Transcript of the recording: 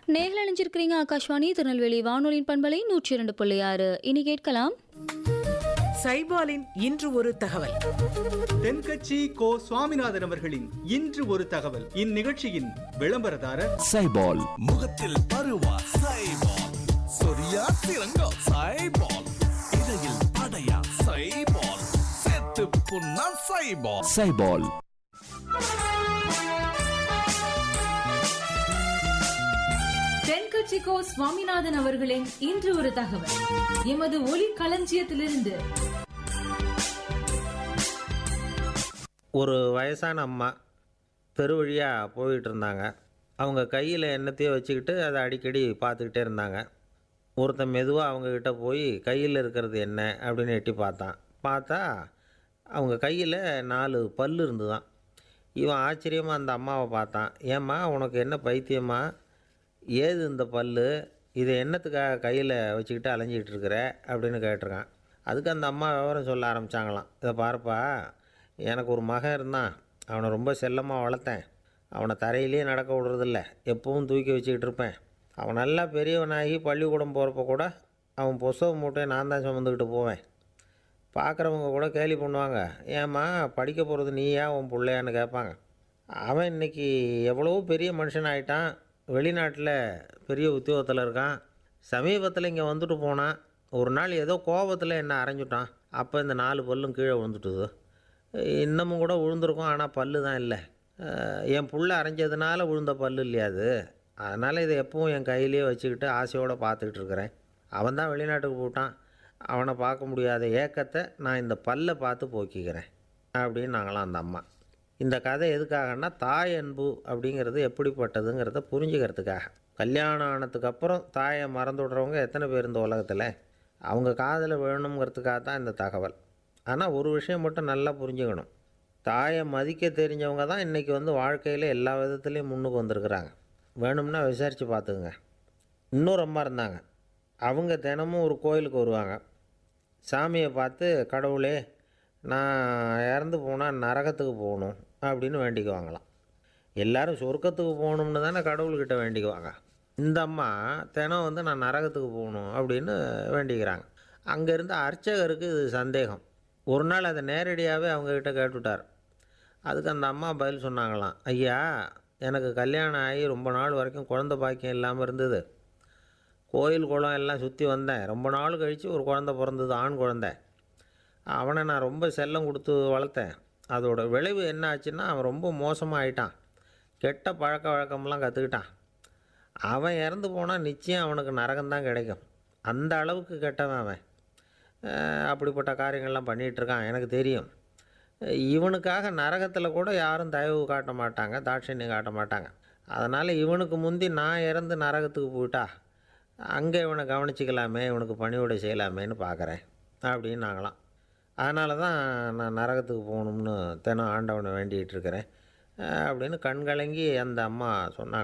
நேரில் அணிஞ்சிருக்கிறீங்க ஆகாஷ்வாணி திருநெல்வேலி வானொலியின் பண்பலை நூற்றி இரண்டு புள்ளி ஆறு இனி கேட்கலாம் சைபாலின் இன்று ஒரு தகவல் தென்கட்சி கோ சுவாமிநாதன் அவர்களின் இன்று ஒரு தகவல் இந்நிகழ்ச்சியின் விளம்பரதாரர் சைபால் முகத்தில் பருவா சைபால் சொரியா சிறங்கா சைபால் இடையில் படையா சைபால் செத்து புண்ணா சைபால் சைபால் தென்கட்சிக்கோ சுவாமிநாதன் அவர்களின் இன்று ஒரு தகவல் எமது ஒலி களஞ்சியத்திலிருந்து ஒரு வயசான அம்மா பெருவழியாக போயிட்டு இருந்தாங்க அவங்க கையில் எண்ணத்தையோ வச்சுக்கிட்டு அதை அடிக்கடி பார்த்துக்கிட்டே இருந்தாங்க ஒருத்தன் மெதுவாக அவங்கக்கிட்ட போய் கையில் இருக்கிறது என்ன அப்படின்னு எட்டி பார்த்தான் பார்த்தா அவங்க கையில் நாலு பல் இருந்துதான் இவன் ஆச்சரியமாக அந்த அம்மாவை பார்த்தான் ஏம்மா உனக்கு என்ன பைத்தியமா ஏது இந்த பல் இதை என்னத்துக்காக கையில் வச்சுக்கிட்டு அலைஞ்சிக்கிட்டு இருக்கிற அப்படின்னு கேட்டிருக்கான் அதுக்கு அந்த அம்மா விவரம் சொல்ல ஆரம்பித்தாங்களாம் இதை பாருப்பா எனக்கு ஒரு மகன் இருந்தான் அவனை ரொம்ப செல்லமாக வளர்த்தேன் அவனை தரையிலேயே நடக்க விடுறதில்ல எப்பவும் தூக்கி வச்சுக்கிட்டு இருப்பேன் அவன் நல்லா பெரியவனாகி பள்ளிக்கூடம் போகிறப்ப கூட அவன் புஸ்தக மூட்டையை நான் தான் சுமந்துக்கிட்டு போவேன் பார்க்குறவங்க கூட கேலி பண்ணுவாங்க ஏம்மா படிக்க போகிறது நீயா உன் பிள்ளையான்னு கேட்பாங்க அவன் இன்னைக்கு எவ்வளவோ பெரிய மனுஷன் ஆயிட்டான் வெளிநாட்டில் பெரிய உத்தியோகத்தில் இருக்கான் சமீபத்தில் இங்கே வந்துட்டு போனான் ஒரு நாள் ஏதோ கோபத்தில் என்ன அரைஞ்சுட்டான் அப்போ இந்த நாலு பல்லும் கீழே விழுந்துட்டுது இன்னமும் கூட விழுந்திருக்கும் ஆனால் பல்லு தான் இல்லை அஹ் என் புள்ள அரைஞ்சதுனால விழுந்த பல்லு இல்லையா அது அதனால் இதை எப்பவும் என் கையிலேயே வச்சுக்கிட்டு ஆசையோடு பார்த்துக்கிட்டு இருக்கிறேன் அவன் தான் வெளிநாட்டுக்கு போட்டான் அவனை பார்க்க முடியாத ஏக்கத்தை நான் இந்த பல்லை பார்த்து போக்கிக்கிறேன் அப்படின்னு நாங்களாம் அந்த அம்மா இந்த கதை எதுக்காகன்னா தாய் அன்பு அப்படிங்கிறது எப்படிப்பட்டதுங்கிறத புரிஞ்சுக்கிறதுக்காக கல்யாணம் ஆனதுக்கு அப்புறம் தாயை மறந்து விடுறவங்க எத்தனை பேர் இந்த உலகத்தில் அவங்க காதில் வேணுங்கிறதுக்காக தான் இந்த தகவல் ஆனால் ஒரு விஷயம் மட்டும் நல்லா புரிஞ்சுக்கணும் தாயை மதிக்க தெரிஞ்சவங்க தான் இன்றைக்கி வந்து வாழ்க்கையில் எல்லா விதத்துலேயும் முன்னுக்கு வந்திருக்கிறாங்க வேணும்னா விசாரித்து பார்த்துக்குங்க இன்னொரு அம்மா இருந்தாங்க அவங்க தினமும் ஒரு கோயிலுக்கு வருவாங்க சாமியை பார்த்து கடவுளே நான் இறந்து போனால் நரகத்துக்கு போகணும் அப்படின்னு வேண்டிக்குவாங்களாம் எல்லாரும் சொர்க்கத்துக்கு போகணும்னு தானே கடவுள்கிட்ட வேண்டிக்குவாங்க இந்த அம்மா தினம் வந்து நான் நரகத்துக்கு போகணும் அப்படின்னு வேண்டிக்கிறாங்க அங்கே இருந்த அர்ச்சகருக்கு இது சந்தேகம் ஒரு நாள் அதை நேரடியாகவே அவங்கக்கிட்ட கேட்டுவிட்டார் அதுக்கு அந்த அம்மா பதில் சொன்னாங்களாம் ஐயா எனக்கு கல்யாணம் ஆகி ரொம்ப நாள் வரைக்கும் குழந்த பாக்கியம் இல்லாமல் இருந்தது கோயில் குளம் எல்லாம் சுற்றி வந்தேன் ரொம்ப நாள் கழித்து ஒரு குழந்த பிறந்தது ஆண் குழந்தை அவனை நான் ரொம்ப செல்லம் கொடுத்து வளர்த்தேன் அதோட விளைவு என்ன ஆச்சுன்னா அவன் ரொம்ப மோசமாக ஆயிட்டான் கெட்ட பழக்க வழக்கம்லாம் கற்றுக்கிட்டான் அவன் இறந்து போனால் நிச்சயம் அவனுக்கு நரகம்தான் கிடைக்கும் அந்த அளவுக்கு கெட்டவன் அவன் அஹ் அப்படிப்பட்ட காரியங்கள்லாம் பண்ணிகிட்டு இருக்கான் எனக்கு தெரியும் இவனுக்காக நரகத்தில் கூட யாரும் தயவு காட்ட மாட்டாங்க தாட்சண்யம் காட்ட மாட்டாங்க அதனால் இவனுக்கு முந்தி நான் இறந்து நரகத்துக்கு போயிட்டா அங்கே இவனை கவனிச்சிக்கலாமே இவனுக்கு பணிவிடை செய்யலாமேன்னு பார்க்குறேன் அப்படின்னு நாங்களாம் அதனால தான் நான் நரகத்துக்கு போகணும்னு தினம் ஆண்டவனை வேண்டிகிட்டு இருக்கிறேன் அஹ் அப்படின்னு கண்கலங்கி அந்த அம்மா சொன்னாங்க